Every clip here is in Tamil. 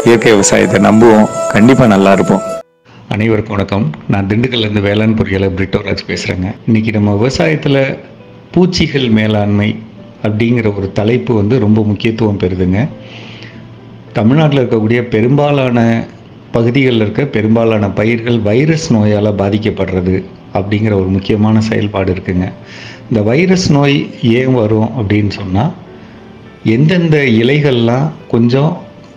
இயற்கை விவசாயத்தை நம்புவோம் கண்டிப்பாக நல்லா இருப்போம் அனைவருக்கும் வணக்கம் நான் திண்டுக்கல்லேருந்து வேளாண் பொறியாளர் பிரிட்டோராஜ் பேசுகிறேங்க இன்றைக்கி நம்ம விவசாயத்தில் பூச்சிகள் மேலாண்மை அப்படிங்கிற ஒரு தலைப்பு வந்து ரொம்ப முக்கியத்துவம் பெறுதுங்க தமிழ்நாட்டில் இருக்கக்கூடிய பெரும்பாலான பகுதிகளில் இருக்க பெரும்பாலான பயிர்கள் வைரஸ் நோயால் பாதிக்கப்படுறது அப்படிங்கிற ஒரு முக்கியமான செயல்பாடு இருக்குங்க இந்த வைரஸ் நோய் ஏன் வரும் அப்படின்னு சொன்னால் எந்தெந்த இலைகள்லாம் கொஞ்சம்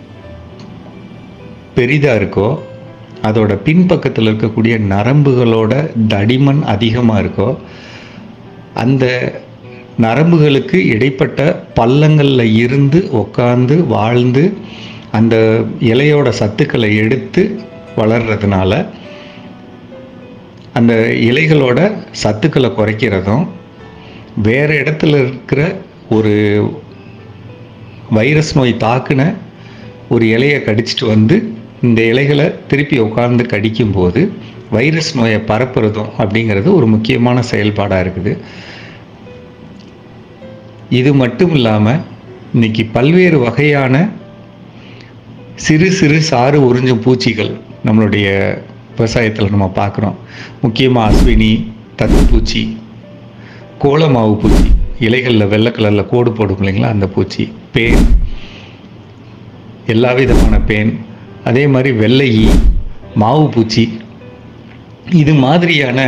பெரிதாக இருக்கோ அதோட பின்பக்கத்தில் இருக்கக்கூடிய நரம்புகளோட தடிமன் அதிகமாக இருக்கோ அந்த நரம்புகளுக்கு இடைப்பட்ட பள்ளங்களில் இருந்து உட்காந்து வாழ்ந்து அந்த இலையோட சத்துக்களை எடுத்து வளர்றதுனால அந்த இலைகளோட சத்துக்களை குறைக்கிறதும் வேறு இடத்துல இருக்கிற ஒரு வைரஸ் நோய் தாக்குன ஒரு இலையை கடிச்சிட்டு வந்து இந்த இலைகளை திருப்பி உட்கார்ந்து கடிக்கும்போது வைரஸ் நோயை பரப்புறதும் அப்படிங்கிறது ஒரு முக்கியமான செயல்பாடாக இருக்குது இது மட்டும் இல்லாமல் இன்னைக்கு பல்வேறு வகையான சிறு சிறு சாறு உறிஞ்சும் பூச்சிகள் நம்மளுடைய விவசாயத்தில் நம்ம பார்க்குறோம் முக்கியமாக அஸ்வினி தத்துப்பூச்சி கோலமாவு பூச்சி இலைகளில் வெள்ளை கலரில் கோடு போடும் இல்லைங்களா அந்த பூச்சி பேன் எல்லா விதமான பேன் அதே மாதிரி வெள்ளை ஈ மாவு பூச்சி இது மாதிரியான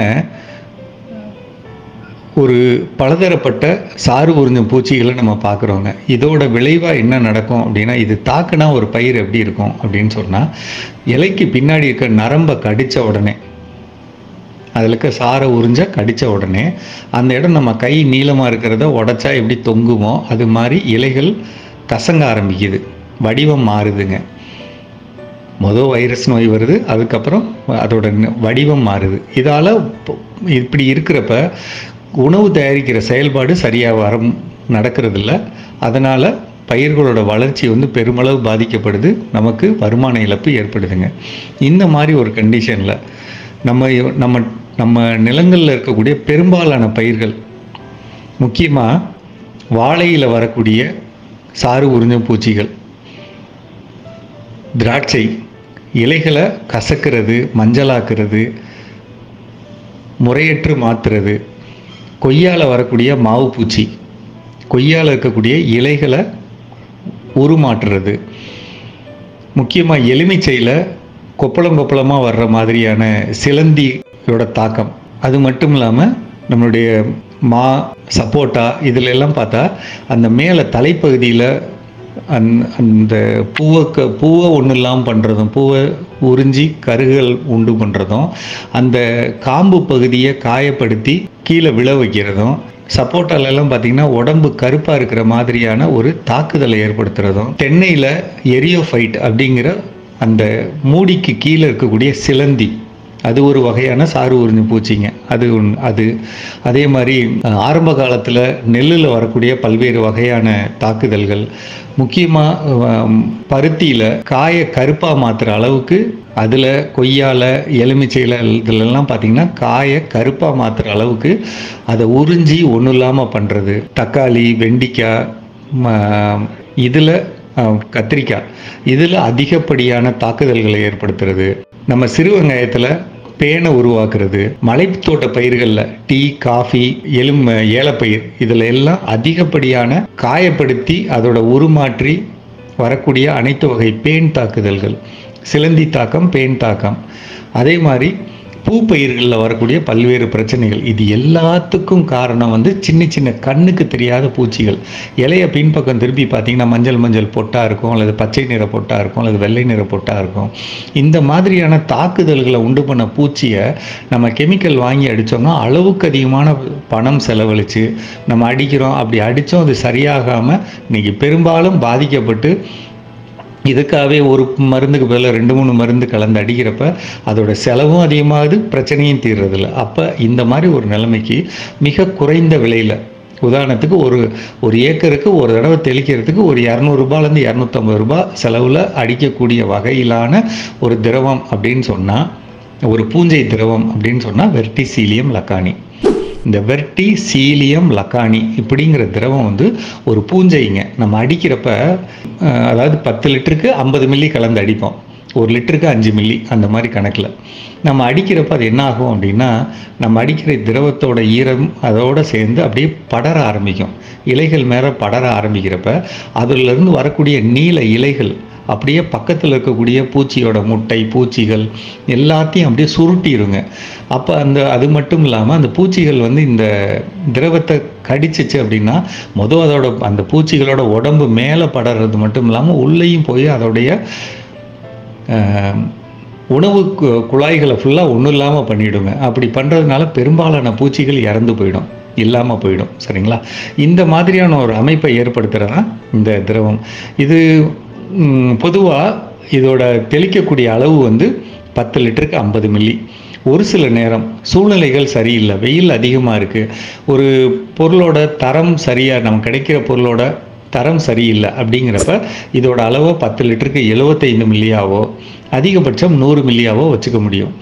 ஒரு பலதரப்பட்ட சாறு உறிஞ்சும் பூச்சிகளை நம்ம பார்க்குறோங்க இதோட விளைவாக என்ன நடக்கும் அப்படின்னா இது தாக்குனா ஒரு பயிர் எப்படி இருக்கும் அப்படின்னு சொன்னால் இலைக்கு பின்னாடி இருக்க நரம்பை கடித்த உடனே அதில் இருக்க சாரை உறிஞ்ச கடித்த உடனே அந்த இடம் நம்ம கை நீளமாக இருக்கிறத உடச்சா எப்படி தொங்குமோ அது மாதிரி இலைகள் கசங்க ஆரம்பிக்குது வடிவம் மாறுதுங்க மொதல் வைரஸ் நோய் வருது அதுக்கப்புறம் அதோட ந- வடிவம் மாறுது இதால் இப்படி இருக்கிறப்ப உணவு தயாரிக்கிற செயல்பாடு சரியாக வர நடக்கிறதில்ல அதனால் பயிர்களோட வளர்ச்சி வந்து பெருமளவு பாதிக்கப்படுது நமக்கு வருமான இழப்பு ஏற்படுதுங்க இந்த மாதிரி ஒரு கண்டிஷனில் நம்ம நம்ம நம்ம நிலங்களில் இருக்கக்கூடிய பெரும்பாலான பயிர்கள் முக்கியமாக வாழையில் வரக்கூடிய சாறு உறிஞ்சும் பூச்சிகள் திராட்சை இலைகளை கசக்கிறது மஞ்சளாக்குறது முறையற்று மாற்றுறது கொய்யால வரக்கூடிய மாவு பூச்சி கொய்யால இருக்கக்கூடிய இலைகளை உருமாற்றுறது முக்கியமாக எலுமிச்சையில் கொப்பளம் கொப்பளமாக வர்ற மாதிரியான சிலந்தியோட தாக்கம் அது மட்டும் இல்லாமல் நம்மளுடைய மா சப்போட்டா இதில் எல்லாம் பார்த்தா அந்த மேலே தலைப்பகுதியில் அந் அந்த பூவை க பூவை ஒன்றும் இல்லாமல் பண்ணுறதும் பூவை உறிஞ்சி கருகள் உண்டு பண்ணுறதும் அந்த காம்பு பகுதியை காயப்படுத்தி கீழே விழ வைக்கிறதும் சப்போட்டால எல்லாம் பார்த்தீங்கன்னா உடம்பு கருப்பாக இருக்கிற மாதிரியான ஒரு தாக்குதலை ஏற்படுத்துறதும் தென்னையில் எரியோஃபைட் அப்படிங்கிற அந்த மூடிக்கு கீழே இருக்கக்கூடிய சிலந்தி அது ஒரு வகையான சாறு உறிஞ்சும் பூச்சிங்க அது ஒன்று அது அதே மாதிரி அஹ், ஆரம்ப காலத்தில் நெல்லில் வரக்கூடிய பல்வேறு வகையான தாக்குதல்கள் முக்கியமாக பருத்தியில் காய கருப்பாக மாற்றுற அளவுக்கு அதில் கொய்யால எலுமிச்சையில் இதுலெல்லாம் பார்த்தீங்கன்னா காய கருப்பாக மாற்றுற அளவுக்கு அதை உறிஞ்சி ஒன்றும் இல்லாமல் பண்ணுறது தக்காளி வெண்டிக்காய் இதில் கத்திரிக்காய் இதில் அதிகப்படியான தாக்குதல்களை ஏற்படுத்துறது நம்ம சிறு வெங்காயத்தில் பேனை உருவாக்குறது மலைத்தோட்ட பயிர்களில் டீ காஃபி எலும் ஏலப்பயிர் இதில் எல்லாம் அதிகப்படியான காயப்படுத்தி அதோட உருமாற்றி வரக்கூடிய அனைத்து வகை பேன் தாக்குதல்கள் சிலந்தி தாக்கம் பேன் தாக்கம் அதே மாதிரி பூப்பயிர்களில் வரக்கூடிய பல்வேறு பிரச்சனைகள் இது எல்லாத்துக்கும் காரணம் வந்து சின்ன சின்ன கண்ணுக்கு தெரியாத பூச்சிகள் இலைய பின்பக்கம் திருப்பி பார்த்தீங்கன்னா மஞ்சள் மஞ்சள் பொட்டாக இருக்கும் அல்லது பச்சை நிற பொட்டாக இருக்கும் அல்லது வெள்ளை நிற பொட்டாக இருக்கும் இந்த மாதிரியான தாக்குதல்களை உண்டு பண்ண பூச்சியை நம்ம கெமிக்கல் வாங்கி அடித்தோம்னா அளவுக்கு அதிகமான பணம் செலவழித்து நம்ம அடிக்கிறோம் அப்படி அடித்தோம் அது சரியாகாமல் இன்னைக்கு பெரும்பாலும் பாதிக்கப்பட்டு இதுக்காகவே ஒரு மருந்துக்கு பதிலாக ரெண்டு மூணு மருந்து கலந்து அடிக்கிறப்ப அதோட செலவும் அதிகமாகுது பிரச்சனையும் தீர்றதில்ல அப்போ இந்த மாதிரி ஒரு நிலைமைக்கு மிக குறைந்த விலையில் உதாரணத்துக்கு ஒரு ஒரு ஏக்கருக்கு ஒரு தடவை தெளிக்கிறதுக்கு ஒரு இரநூறுபாலேருந்து இரநூத்தம்பது ரூபாய் செலவில் அடிக்கக்கூடிய வகையிலான ஒரு திரவம் அப்படின்னு சொன்னால் ஒரு பூஞ்சை திரவம் அப்படின்னு சொன்னால் வெர்டிசீலியம் லக்கானி இந்த வெர்டி சீலியம் லக்கானி இப்படிங்கிற திரவம் வந்து ஒரு பூஞ்சைங்க நம்ம அடிக்கிறப்ப அஹ், அதாவது பத்து லிட்டருக்கு ஐம்பது மில்லி கலந்து அடிப்போம் ஒரு லிட்டருக்கு அஞ்சு மில்லி அந்த மாதிரி கணக்கில் நம்ம அடிக்கிறப்ப அது என்ன ஆகும் அப்படின்னா நம்ம அடிக்கிற திரவத்தோட ஈரம் அதோட சேர்ந்து அப்படியே படர ஆரம்பிக்கும் இலைகள் மேலே படர ஆரம்பிக்கிறப்ப அதிலிருந்து வரக்கூடிய நீல இலைகள் அப்படியே பக்கத்தில் இருக்கக்கூடிய பூச்சியோட முட்டை பூச்சிகள் எல்லாத்தையும் அப்படியே சுருட்டிடுங்க அப்போ அந்த அது மட்டும் இல்லாமல் அந்த பூச்சிகள் வந்து இந்த திரவத்தை கடிச்சிச்சு அப்படின்னா மொதல் அதோட அந்த பூச்சிகளோட உடம்பு மேலே படறது மட்டும் இல்லாமல் உள்ளேயும் போய் அதோடைய ஆஹ், உணவு கு- குழாய்களை ஃபுல்லாக ஒன்றும் இல்லாமல் பண்ணிவிடுங்க அப்படி பண்ணுறதுனால பெரும்பாலான பூச்சிகள் இறந்து போயிடும் இல்லாமல் போயிடும் சரிங்களா இந்த மாதிரியான ஒரு அமைப்பை ஏற்படுத்துறது தான் இந்த திரவம் இது பொதுவாக இதோட தெளிக்கக்கூடிய அளவு வந்து பத்து லிட்டருக்கு ஐம்பது மில்லி ஒரு சில நேரம் சூழ்நிலைகள் சரியில்லை வெயில் அதிகமாக இருக்குது ஒரு பொருளோட தரம் சரியாக நம்ம கிடைக்கிற பொருளோட தரம் சரியில்லை அப்படிங்கிறப்ப இதோட அளவை பத்து லிட்டருக்கு எழுபத்தைந்து மில்லியாவோ அதிகபட்சம் நூறு மில்லியாவோ வச்சுக்க முடியும்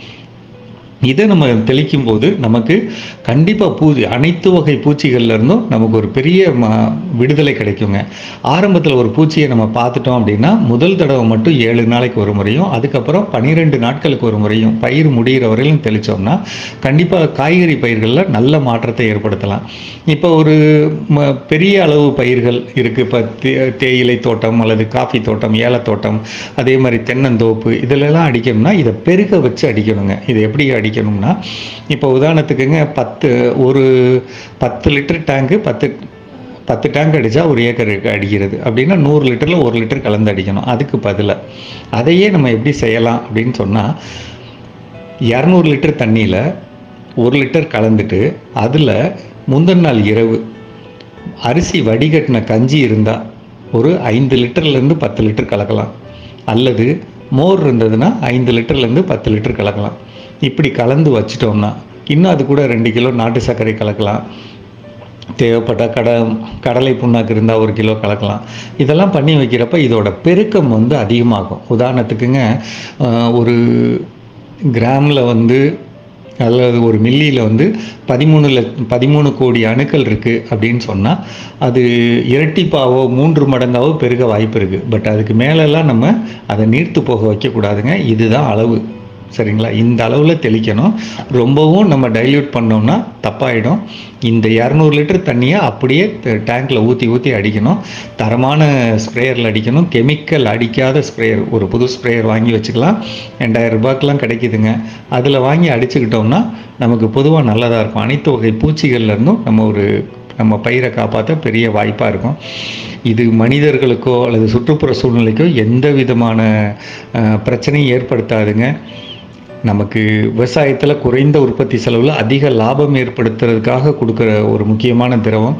இதை நம்ம தெளிக்கும் போது நமக்கு கண்டிப்பாக பூ அனைத்து வகை பூச்சிகள்ல இருந்தும் நமக்கு ஒரு பெரிய ம விடுதலை கிடைக்குங்க ஆரம்பத்தில் ஒரு பூச்சியை நம்ம பார்த்துட்டோம் அப்படின்னா முதல் தடவை மட்டும் ஏழு நாளைக்கு ஒரு முறையும் அதுக்கப்புறம் பன்னிரெண்டு நாட்களுக்கு ஒரு முறையும் பயிர் முடிகிற வரையிலும் தெளித்தோம்னா கண்டிப்பாக காய்கறி பயிர்களில் நல்ல மாற்றத்தை ஏற்படுத்தலாம் இப்போ ஒரு ம பெரிய அளவு பயிர்கள் இருக்குது இப்போ தே தேயிலை தோட்டம் அல்லது காஃபி தோட்டம் ஏலத்தோட்டம் அதே மாதிரி தென்னந்தோப்பு இதிலெல்லாம் அடிக்கணும்னா இதை பெருக வச்சு அடிக்கணுங்க இது எப்படி அடிக்கணும்னா இப்போ உதாரணத்துக்குங்க பத்து ஒரு பத்து லிட்டர் டேங்கு பத்து பத்து டேங்க் அடித்தா ஒரு ஏக்கருக்கு அடிக்கிறது அப்படின்னா நூறு லிட்டரில் ஒரு லிட்டர் கலந்து அடிக்கணும் அதுக்கு பதிலாக அதையே நம்ம எப்படி செய்யலாம் அப்படின்னு சொன்னால் இரநூறு லிட்டர் தண்ணியில் ஒரு லிட்டர் கலந்துட்டு அதில் முந்தின நாள் இரவு அரிசி வடிகட்டின கஞ்சி இருந்தால் ஒரு ஐந்து லிட்டர்லேருந்து பத்து லிட்டர் கலக்கலாம் அல்லது மோர் இருந்ததுன்னா ஐந்து லிட்டர்லேருந்து பத்து லிட்டர் கலக்கலாம் இப்படி கலந்து வச்சிட்டோம்னா இன்னும் அது கூட ரெண்டு கிலோ நாட்டு சர்க்கரை கலக்கலாம் தேவைப்பட்ட கட கடலை புண்ணாக்கு இருந்தால் ஒரு கிலோ கலக்கலாம் இதெல்லாம் பண்ணி வைக்கிறப்ப இதோட பெருக்கம் வந்து அதிகமாகும் உதாரணத்துக்குங்க ஆஹ், ஒரு கிராமில் வந்து அல்லது ஒரு மில்லியில் வந்து பதிமூணு லட்ச பதிமூணு கோடி அணுக்கள் இருக்குது அப்படின்னு சொன்னால் அது இரட்டிப்பாவோ மூன்று மடங்காவோ பெருக வாய்ப்பு இருக்குது பட் அதுக்கு மேலெல்லாம் நம்ம அதை நீர்த்து போக வைக்கக்கூடாதுங்க இதுதான் அளவு சரிங்களா இந்த அளவில் தெளிக்கணும் ரொம்பவும் நம்ம டைல்யூட் பண்ணோம்னா தப்பாயிடும் இந்த இரநூறு லிட்டர் தண்ணியை அப்படியே டேங்க்கில் ஊற்றி ஊற்றி அடிக்கணும் தரமான ஸ்ப்ரேயரில் அடிக்கணும் கெமிக்கல் அடிக்காத ஸ்ப்ரேயர் ஒரு புது ஸ்ப்ரேயர் வாங்கி வச்சுக்கலாம் ரெண்டாயிரம் ரூபாய்க்கெலாம் கிடைக்குதுங்க அதில் வாங்கி அடிச்சுக்கிட்டோம்னா நமக்கு பொதுவாக நல்லதாக இருக்கும் அனைத்து வகை பூச்சிகள்ல இருந்தும் நம்ம ஒரு நம்ம பயிரை காப்பாற்ற பெரிய வாய்ப்பாக இருக்கும் இது மனிதர்களுக்கோ அல்லது சுற்றுப்புற சூழ்நிலைக்கோ எந்த விதமான அஹ், பிரச்சனையும் ஏற்படுத்தாதுங்க நமக்கு விவசாயத்தில் குறைந்த உற்பத்தி செலவில் அதிக லாபம் ஏற்படுத்துறதுக்காக கொடுக்குற ஒரு முக்கியமான திரவம்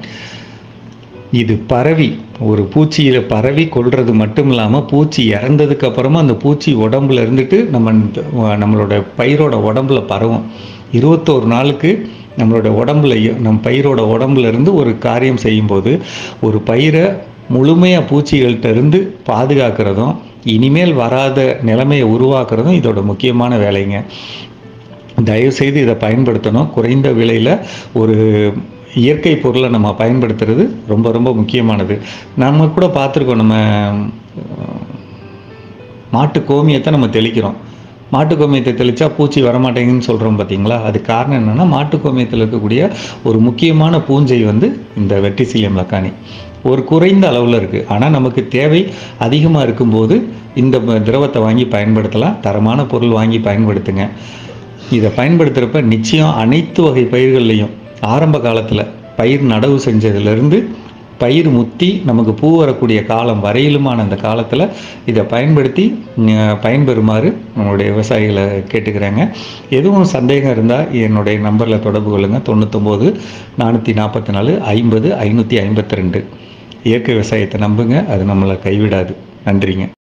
இது பரவி ஒரு பூச்சியில் பரவி கொள்றது மட்டும் இல்லாமல் பூச்சி இறந்ததுக்கு அப்புறமா அந்த பூச்சி உடம்புல இருந்துட்டு நம்ம இந்த- நம்மளோட பயிரோட உடம்புல பரவும் இருபத்தோரு நாளுக்கு நம்மளோட உடம்புல நம் பயிரோட உடம்புல இருந்து ஒரு காரியம் செய்யும்போது ஒரு பயிரை முழுமையாக பூச்சிகள்கிட்ட இருந்து பாதுகாக்கிறதும் இனிமேல் வராத நிலைமையை உருவாக்குறதும் இதோட முக்கியமான வேலைங்க தயவு செய்து இதை பயன்படுத்தணும் குறைந்த விலையில் ஒரு இயற்கை பொருளை நம்ம பயன்படுத்துறது ரொம்ப ரொம்ப முக்கியமானது நம்ம கூட பார்த்துருக்கோம் நம்ம அஹ், மாட்டு கோமியத்தை நம்ம தெளிக்கிறோம் மாட்டு கோமியத்தை தெளித்தா பூச்சி வரமாட்டேங்குதுன்னு சொல்கிறோம் பார்த்தீங்களா அது காரணம் என்னென்னா மாட்டு கோமியத்தில் இருக்கக்கூடிய ஒரு முக்கியமான பூஞ்சை வந்து இந்த வெட்டிசிலியம் லக்கானி ஒரு குறைந்த அளவில் இருக்குது ஆனால் நமக்கு தேவை அதிகமாக இருக்கும்போது இந்த ப- திரவத்தை வாங்கி பயன்படுத்தலாம் தரமான பொருள் வாங்கி பயன்படுத்துங்க இதை பயன்படுத்துகிறப்ப நிச்சயம் அனைத்து வகை பயிர்கள்லையும் ஆரம்ப காலத்தில் பயிர் நடவு செஞ்சதுலேருந்து பயிர் முத்தி நமக்கு பூ வரக்கூடிய காலம் வரையிலுமான அந்த காலத்தில் இதை பயன்படுத்தி ம், பயன்பெறுமாறு நம்மளுடைய விவசாயிகளை கேட்டுக்கிறேங்க எதுவும் சந்தேகம் இருந்தால் என்னுடைய நம்பரில் தொடர்பு கொள்ளுங்கள் தொண்ணூத்தொம்பது நானூற்றி நாற்பத்தி நாலு ஐம்பது ஐநூற்றி ஐம்பத்தி ரெண்டு இயற்கை விவசாயத்தை நம்புங்க அது நம்மளை கைவிடாது நன்றிங்க